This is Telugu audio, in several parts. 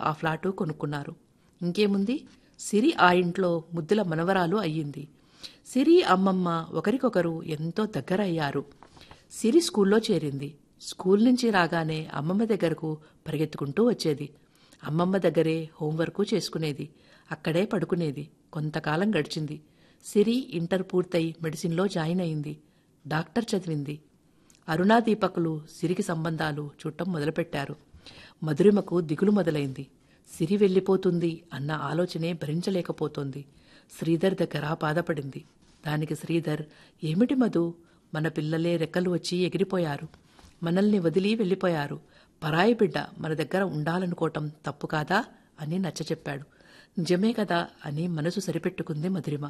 ఆ ఫ్లాటు కొనుక్కున్నారు ఇంకేముంది సిరి ఆ ఇంట్లో ముద్దుల మనవరాలు అయ్యింది సిరి అమ్మమ్మ ఒకరికొకరు ఎంతో దగ్గర అయ్యారు సిరి స్కూల్లో చేరింది స్కూల్ నుంచి రాగానే అమ్మమ్మ దగ్గరకు పరిగెత్తుకుంటూ వచ్చేది అమ్మమ్మ దగ్గరే హోంవర్కు చేసుకునేది అక్కడే పడుకునేది కొంతకాలం గడిచింది సిరి ఇంటర్ పూర్తయి మెడిసిన్లో జాయిన్ అయింది డాక్టర్ చదివింది అరుణా దీపకులు సిరికి సంబంధాలు చూడటం మొదలుపెట్టారు మధురిమకు దిగులు మొదలైంది సిరి వెళ్ళిపోతుంది అన్న ఆలోచనే భరించలేకపోతోంది శ్రీధర్ దగ్గర బాధపడింది దానికి శ్రీధర్ ఏమిటి మధు మన పిల్లలే రెక్కలు వచ్చి ఎగిరిపోయారు మనల్ని వదిలి వెళ్ళిపోయారు పరాయి బిడ్డ మన దగ్గర ఉండాలనుకోవటం తప్పు కాదా అని నచ్చచెప్పాడు నిజమే కదా అని మనసు సరిపెట్టుకుంది మధురిమ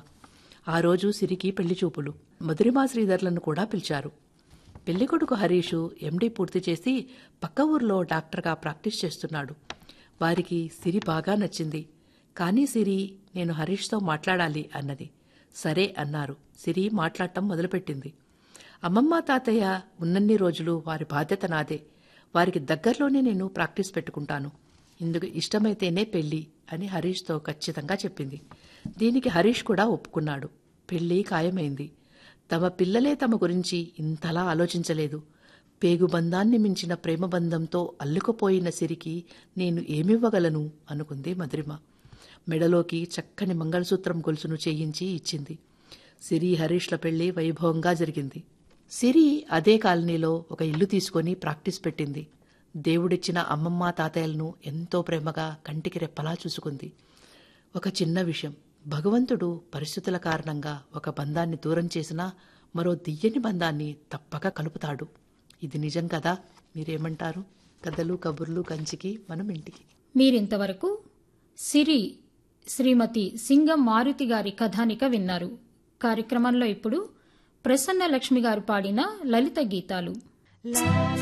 ఆ రోజు సిరికి పెళ్లి చూపులు మధురిమ శ్రీధర్లను కూడా పిలిచారు పెళ్లికొడుకు హరీషు ఎండీ పూర్తి చేసి పక్క ఊర్లో డాక్టర్గా ప్రాక్టీస్ చేస్తున్నాడు వారికి సిరి బాగా నచ్చింది కానీ సిరి నేను హరీష్తో మాట్లాడాలి అన్నది సరే అన్నారు సిరి మాట్లాడటం మొదలుపెట్టింది అమ్మమ్మ తాతయ్య ఉన్నన్ని రోజులు వారి బాధ్యత నాదే వారికి దగ్గరలోనే నేను ప్రాక్టీస్ పెట్టుకుంటాను ఇందుకు ఇష్టమైతేనే పెళ్లి అని హరీష్తో ఖచ్చితంగా చెప్పింది దీనికి హరీష్ కూడా ఒప్పుకున్నాడు పెళ్లి ఖాయమైంది తమ పిల్లలే తమ గురించి ఇంతలా ఆలోచించలేదు పేగుబంధాన్ని మించిన ప్రేమబంధంతో అల్లుకుపోయిన సిరికి నేను ఏమివ్వగలను అనుకుంది మధురిమ మెడలోకి చక్కని మంగళసూత్రం గొలుసును చేయించి ఇచ్చింది సిరి హరీష్ల పెళ్లి వైభవంగా జరిగింది సిరి అదే కాలనీలో ఒక ఇల్లు తీసుకొని ప్రాక్టీస్ పెట్టింది దేవుడిచ్చిన అమ్మమ్మ తాతయ్యలను ఎంతో ప్రేమగా కంటికి రెప్పలా చూసుకుంది ఒక చిన్న విషయం భగవంతుడు పరిస్థితుల కారణంగా ఒక బంధాన్ని దూరం చేసినా మరో దియ్యని బంధాన్ని తప్పక కలుపుతాడు ఇది నిజం కదా మీరేమంటారు కథలు కబుర్లు కంచికి మనం ఇంటికి మీరింతవరకు సిరి శ్రీమతి సింగం మారుతి గారి కథానిక విన్నారు కార్యక్రమంలో ఇప్పుడు ప్రసన్న లక్ష్మి గారు పాడిన లలిత గీతాలు